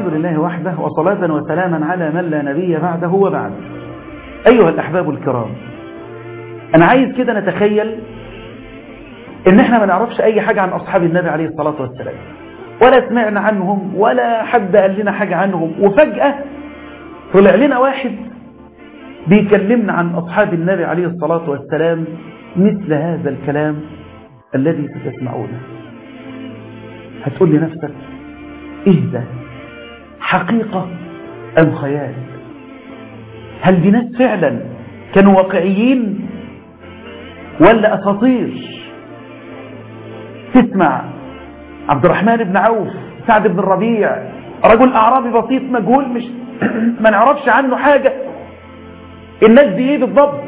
الحمد لله وحده وصلاة وسلاما على من لا نبي بعده وبعد أيها الأحباب الكرام أنا عايز كده نتخيل إن إحنا ما نعرفش أي حاجة عن أصحاب النبي عليه الصلاة والسلام ولا سمعنا عنهم ولا حد قال لنا حاجة عنهم وفجأة طلع لنا واحد بيكلمنا عن أصحاب النبي عليه الصلاة والسلام مثل هذا الكلام الذي ستسمعونه هتقول لنفسك ايه ده حقيقة أم خيال هل دي ناس فعلا كانوا واقعيين ولا أساطير تسمع عبد الرحمن بن عوف سعد بن الربيع رجل أعرابي بسيط مجهول مش ما نعرفش عنه حاجة الناس دي ايه بالضبط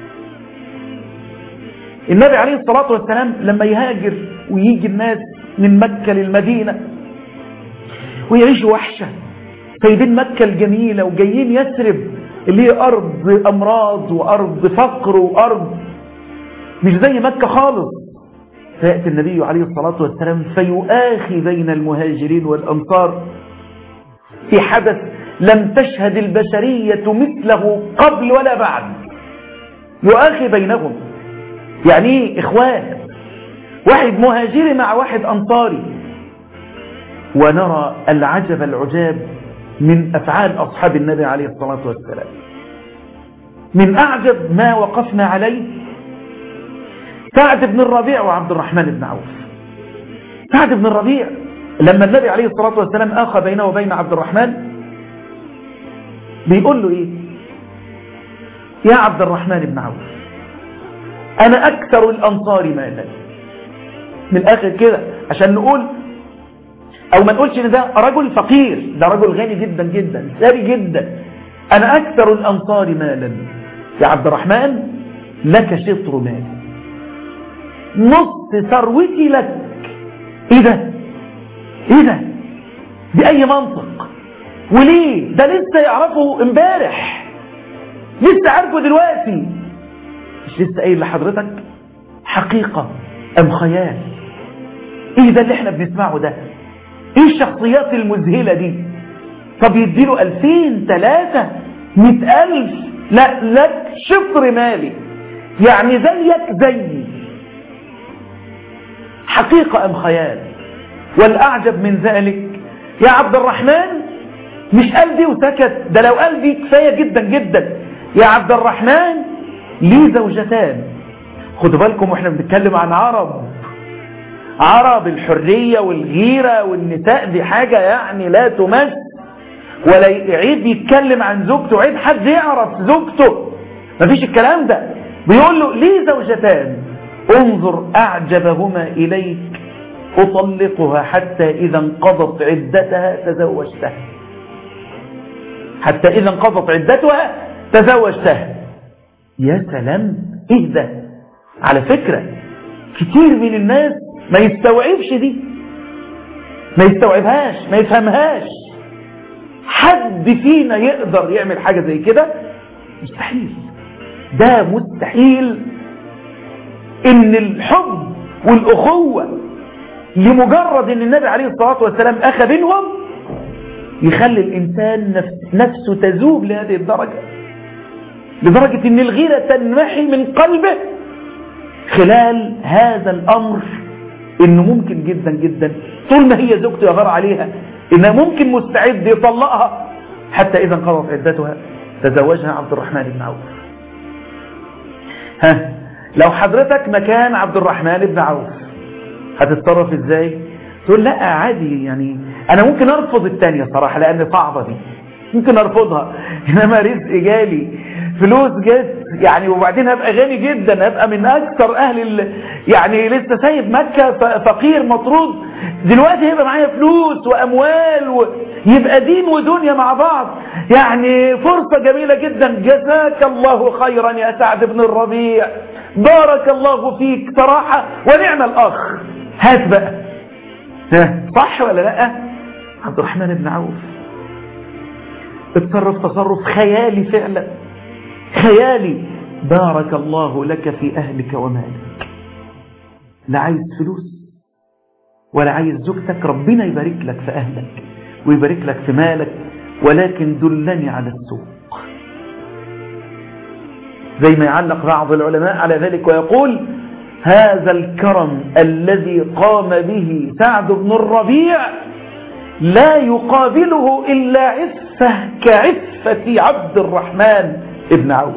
النبي عليه الصلاة والسلام لما يهاجر ويجي الناس من مكة للمدينة ويعيشوا وحشة سايبين مكة الجميلة وجايين يسرب اللي هي أرض أمراض وأرض فقر وأرض مش زي مكة خالص فيأتي النبي عليه الصلاة والسلام فيؤاخي بين المهاجرين والأنصار في حدث لم تشهد البشرية مثله قبل ولا بعد يؤاخي بينهم يعني ايه إخوان واحد مهاجري مع واحد أنصاري ونرى العجب العجاب من أفعال أصحاب النبي عليه الصلاة والسلام من أعجب ما وقفنا عليه سعد بن الربيع وعبد الرحمن بن عوف سعد بن الربيع لما النبي عليه الصلاة والسلام آخى بينه وبين عبد الرحمن بيقول له إيه يا عبد الرحمن بن عوف أنا أكثر الأنصار مالا من الآخر كده عشان نقول أو ما نقولش إن ده رجل فقير ده رجل غني جدا جدا ثري جدا أنا أكثر الأنصار مالا يا عبد الرحمن لك شطر مالي نص ثروتي لك ايه ده ايه ده بأي منطق وليه ده لسه يعرفه امبارح لسه عارفه دلوقتي مش لسه قايل لحضرتك حقيقة ام خيال ايه ده اللي احنا بنسمعه ده ايه الشخصيات المذهلة دي طب يديله الفين ثلاثة مئة الف لا لك شطر مالي يعني زيك زيي حقيقة أم خيال والأعجب من ذلك يا عبد الرحمن مش قال دي وسكت ده لو قال دي كفاية جدا جدا يا عبد الرحمن لي زوجتان خدوا بالكم واحنا بنتكلم عن عرب عرب الحرية والغيرة والنساء دي حاجة يعني لا تمس ولا عيب يتكلم عن زوجته عيب حد يعرف زوجته مفيش الكلام ده بيقول له لي زوجتان انظر أعجبهما إليك أطلقها حتى إذا انقضت عدتها تزوجتها حتى إذا انقضت عدتها تزوجتها يا سلام إيه ده على فكرة كتير من الناس ما يستوعبش دي ما يستوعبهاش ما يفهمهاش حد فينا يقدر يعمل حاجة زي كده مستحيل ده مستحيل ان الحب والاخوة لمجرد ان النبي عليه الصلاة والسلام اخى بينهم يخلي الانسان نفس نفسه تذوب لهذه الدرجة لدرجة ان الغيرة تنمحي من قلبه خلال هذا الامر انه ممكن جدا جدا طول ما هي زوجته يغار عليها انها ممكن مستعد يطلقها حتى اذا انقضت عدتها تزوجها عبد الرحمن بن عوف ها لو حضرتك مكان عبد الرحمن بن عوف هتتصرف ازاي تقول لا عادي يعني انا ممكن ارفض التانية صراحة لان صعبة دي ممكن ارفضها انما رزق جالي فلوس جت يعني وبعدين هبقى غني جدا هبقى من اكثر اهل ال... يعني لسه سايب مكة فقير مطرود دلوقتي هيبقى معايا فلوس واموال و... يبقى دين ودنيا مع بعض يعني فرصة جميلة جدا جزاك الله خيرا يا سعد بن الربيع بارك الله فيك صراحة ونعم الأخ هات بقى صح ولا لا عبد الرحمن بن عوف اتصرف تصرف خيالي فعلا خيالي بارك الله لك في أهلك ومالك لا عايز فلوس ولا عايز زوجتك ربنا يبارك لك في أهلك ويبارك لك في مالك ولكن دلني على السوق زي ما يعلق بعض العلماء على ذلك ويقول هذا الكرم الذي قام به سعد بن الربيع لا يقابله إلا عفة كعفة عبد الرحمن ابن عوف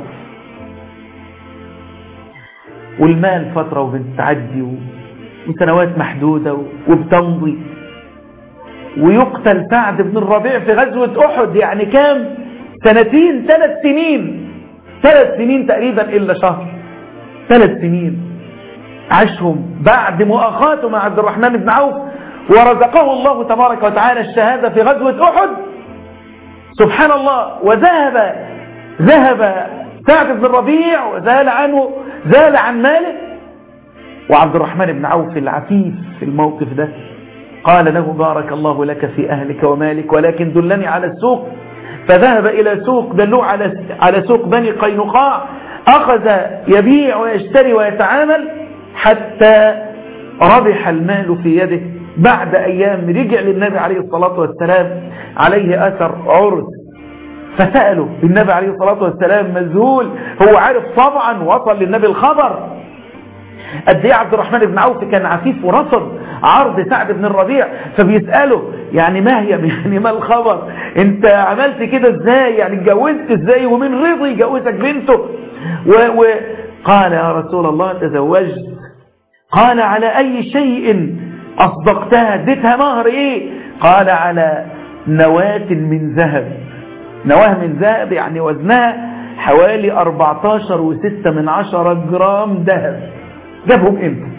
والمال فترة وبتعدي وسنوات محدودة وبتمضي ويقتل سعد بن الربيع في غزوة أحد يعني كام سنتين ثلاث سنين ثلاث سنين تقريبا إلا شهر ثلاث سنين عاشهم بعد مؤاخاته مع عبد الرحمن بن عوف ورزقه الله تبارك وتعالى الشهادة في غزوة أحد سبحان الله وذهب ذهب سعد بن الربيع وزال عنه زال عن ماله وعبد الرحمن بن عوف العفيف في الموقف ده قال له بارك الله لك في أهلك ومالك ولكن دلني على السوق فذهب إلى سوق دلوه على على سوق بني قينقاع أخذ يبيع ويشتري ويتعامل حتى ربح المال في يده بعد أيام رجع للنبي عليه الصلاة والسلام عليه أثر عرس فسأله النبي عليه الصلاة والسلام مذهول هو عارف طبعا وصل للنبي الخبر قد ايه عبد الرحمن بن عوف كان عفيف ورفض عرض سعد بن الربيع فبيسأله يعني ما هي يعني ما الخبر انت عملت كده ازاي يعني اتجوزت ازاي ومن رضي يجوزك بنته وقال يا رسول الله تزوجت قال على اي شيء اصدقتها اديتها مهر ايه قال على نواة من ذهب نواه من ذهب يعني وزنها حوالي 14 وستة من عشرة جرام ذهب جابهم امتى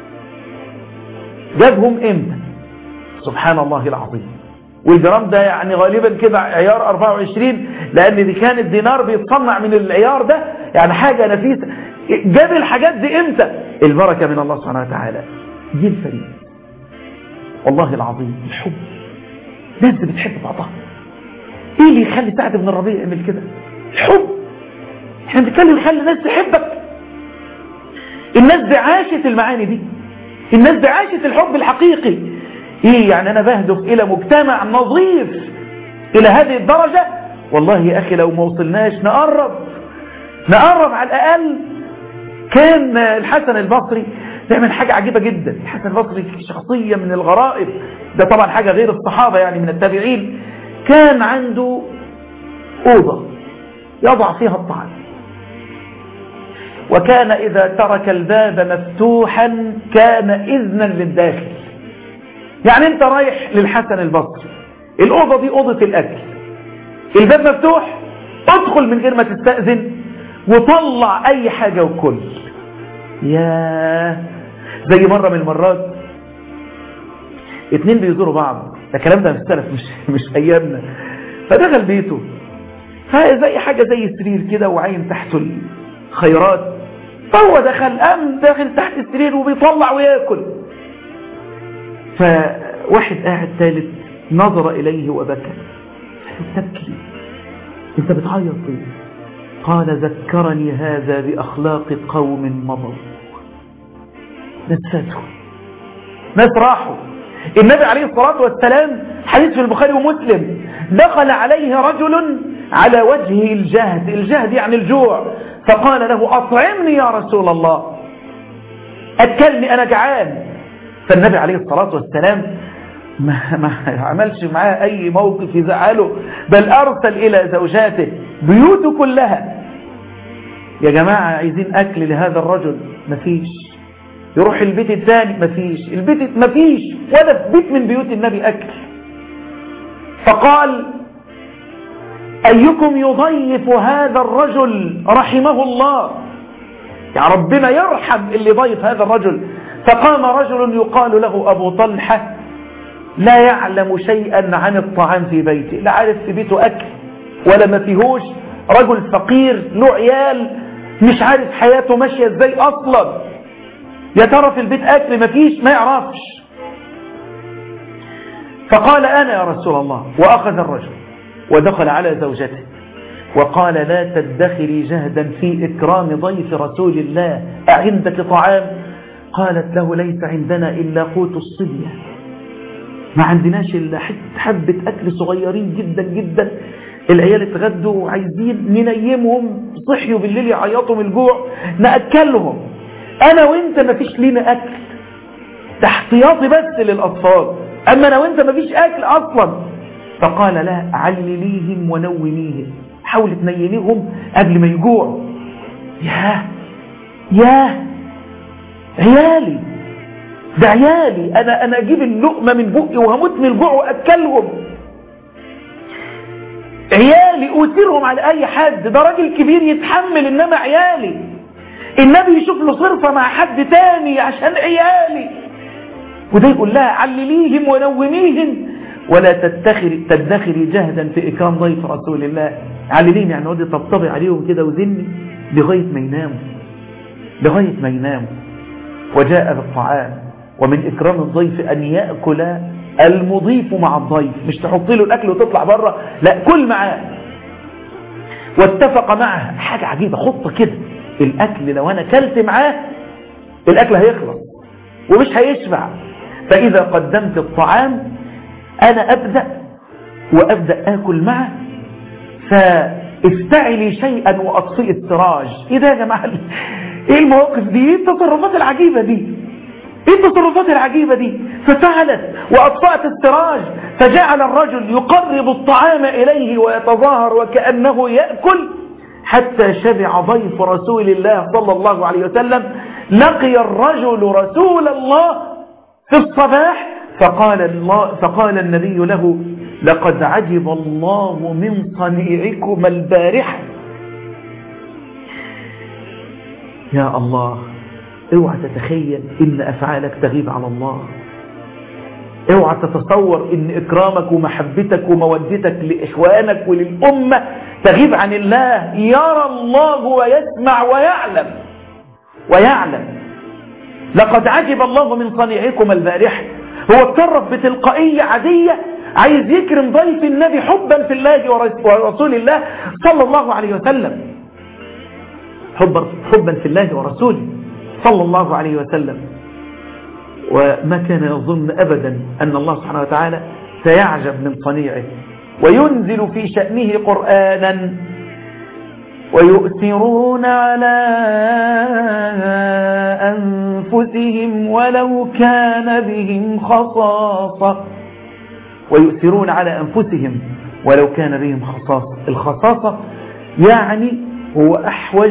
جابهم امتى سبحان الله العظيم والجرام ده يعني غالبا كده عيار 24 لان دي كان الدينار بيتصنع من العيار ده يعني حاجة نفيسة جاب الحاجات دي امتى البركة من الله سبحانه وتعالى جيل فريد والله العظيم الحب ناس بتحب بعضها ايه اللي يخلي سعد بن الربيع يعمل كده الحب احنا بنتكلم يخلي الناس تحبك الناس دي عاشت المعاني دي الناس دي عاشت الحب الحقيقي ايه يعني انا بهدف الى مجتمع نظيف الى هذه الدرجة والله يا اخي لو ما وصلناش نقرب نقرب على الاقل كان الحسن البصري تعمل حاجة عجيبة جدا الحسن البصري شخصية من الغرائب ده طبعا حاجة غير الصحابة يعني من التابعين كان عنده أوضة يضع فيها الطعام وكان إذا ترك الباب مفتوحا كان إذنا للداخل يعني أنت رايح للحسن البصري الأوضة دي أوضة الأكل الباب مفتوح ادخل من غير ما تستأذن وطلع أي حاجة وكل يا زي مرة من المرات اتنين بيزوروا بعض ده الكلام ده في السلف مش مش ايامنا فدخل بيته فزي حاجة زي السرير كده وعين تحته الخيرات فهو دخل قام داخل تحت السرير وبيطلع وياكل فواحد قاعد ثالث نظر إليه وبكى تبكي انت بتعيط ليه قال ذكرني هذا بأخلاق قوم مضوا ناس فاتوا ناس راحوا النبي عليه الصلاة والسلام حديث في البخاري ومسلم دخل عليه رجل على وجهه الجهد الجهد يعني الجوع فقال له أطعمني يا رسول الله أكلني أنا جعان فالنبي عليه الصلاة والسلام ما, ما عملش معاه أي موقف يزعله بل أرسل إلى زوجاته بيوته كلها يا جماعة عايزين أكل لهذا الرجل مفيش يروح البيت الثاني مفيش البيت مفيش ولا في بيت من بيوت النبي أكل فقال أيكم يضيف هذا الرجل رحمه الله يا ربنا يرحم اللي ضيف هذا الرجل فقام رجل يقال له أبو طلحة لا يعلم شيئا عن الطعام في بيته لا عارف في بيته أكل ولا ما فيهوش رجل فقير له عيال مش عارف حياته ماشية ازاي أصلا يا ترى في البيت أكل ما فيش ما يعرفش فقال أنا يا رسول الله وأخذ الرجل ودخل على زوجته وقال لا تدخري جهدا في إكرام ضيف رسول الله أعندك طعام قالت له ليس عندنا إلا قوت الصبية ما عندناش الا حبة أكل صغيرين جدا جدا العيال اتغدوا وعايزين ننيمهم صحيوا بالليل يعيطوا من الجوع نأكلهم أنا وإنت ما فيش لينا أكل تحتياطي بس للأطفال أما أنا وإنت ما فيش أكل أصلا فقال لا علليهم ونوميهم حاول تنيميهم قبل ما يجوعوا ياه ياه عيالي ده عيالي انا انا اجيب اللقمه من بقي وهموت من الجوع واكلهم عيالي اوثرهم على اي حد ده راجل كبير يتحمل انما عيالي النبي يشوف له صرفه مع حد تاني عشان عيالي وده يقول لها علليهم ونوميهم ولا تدخري تدخري جهدا في اكرام ضيف رسول الله علليهم يعني اقعدي طبطبي عليهم كده وزني لغايه ما يناموا لغايه ما يناموا وجاء بالطعام ومن إكرام الضيف أن يأكل المضيف مع الضيف مش تحط له الأكل وتطلع بره لا كل معاه واتفق معه حاجة عجيبة خطة كده الأكل لو أنا كلت معاه الأكل هيخلص ومش هيشبع فإذا قدمت الطعام أنا أبدأ وأبدأ آكل معه فافتعلي شيئا وأطفئ السراج إيه ده يا جماعة إيه المواقف دي إيه التصرفات العجيبة دي ايه التصرفات العجيبة دي ففعلت واطفأت السراج فجعل الرجل يقرب الطعام اليه ويتظاهر وكأنه يأكل حتى شبع ضيف رسول الله صلى الله عليه وسلم لقي الرجل رسول الله في الصباح فقال, الله فقال النبي له لقد عجب الله من صنيعكما البارحة يا الله اوعى تتخيل ان افعالك تغيب على الله اوعى تتصور ان اكرامك ومحبتك ومودتك لاخوانك وللامه تغيب عن الله يرى الله ويسمع ويعلم ويعلم لقد عجب الله من صنيعكم البارحه هو اتصرف بتلقائيه عاديه عايز يكرم ضيف النبي حبا في الله ورسول الله صلى الله عليه وسلم حبا حبا في الله ورسوله صلى الله عليه وسلم وما كان يظن أبدا أن الله سبحانه وتعالى سيعجب من صنيعه وينزل في شأنه قرآنا ويؤثرون على أنفسهم ولو كان بهم خصاصة ويؤثرون على أنفسهم ولو كان بهم خصاصة الخصاصة يعني هو أحوج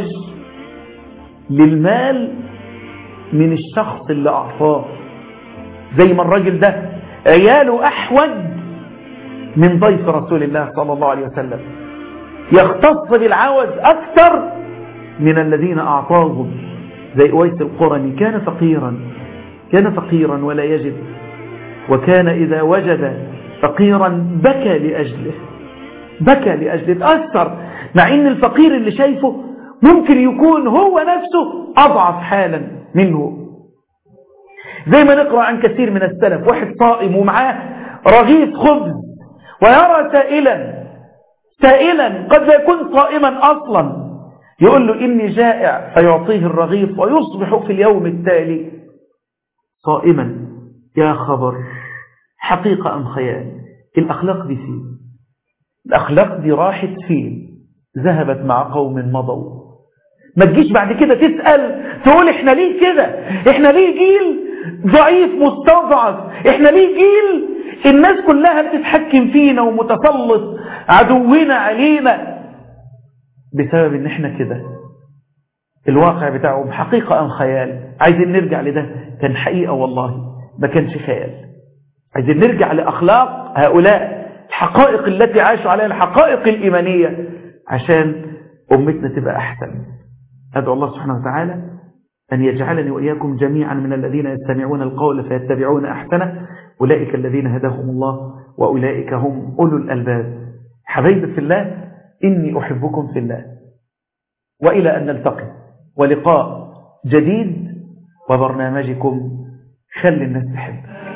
للمال من الشخص اللي أعطاه زي ما الراجل ده عياله أحوج من ضيف رسول الله صلى الله عليه وسلم يختص بالعوز أكثر من الذين أعطاهم زي أويس القرني كان فقيرا كان فقيرا ولا يجد وكان إذا وجد فقيرا بكى لأجله بكى لأجله تأثر مع إن الفقير اللي شايفه ممكن يكون هو نفسه أضعف حالا منه زي ما نقرأ عن كثير من السلف واحد صائم ومعاه رغيف خبز ويرى سائلا سائلا قد لا يكون صائما أصلا يقول له إني جائع فيعطيه الرغيف ويصبح في اليوم التالي صائما يا خبر حقيقة أم خيال الأخلاق دي فين الأخلاق دي راحت فين ذهبت مع قوم مضوا ما تجيش بعد كده تسأل تقول احنا ليه كده احنا ليه جيل ضعيف مستضعف احنا ليه جيل الناس كلها بتتحكم فينا ومتسلط عدونا علينا بسبب ان احنا كده الواقع بتاعهم حقيقة ام خيال عايزين نرجع لده كان حقيقة والله ما كانش خيال عايزين نرجع لأخلاق هؤلاء الحقائق التي عاشوا عليها الحقائق الإيمانية عشان أمتنا تبقى أحسن أدعو الله سبحانه وتعالى أن يجعلني وإياكم جميعا من الذين يستمعون القول فيتبعون أحسنه أولئك الذين هداهم الله وأولئك هم أولو الألباب حبيبي في الله إني أحبكم في الله وإلى أن نلتقي ولقاء جديد وبرنامجكم خل الناس تحب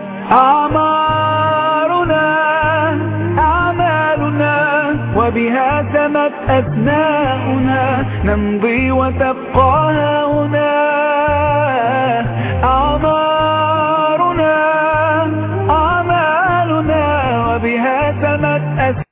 أعمارنا أعمالنا وبها تمت أثناؤنا نمضي وتبقى هنا أعمارنا أعمالنا وبها سمت أسماؤنا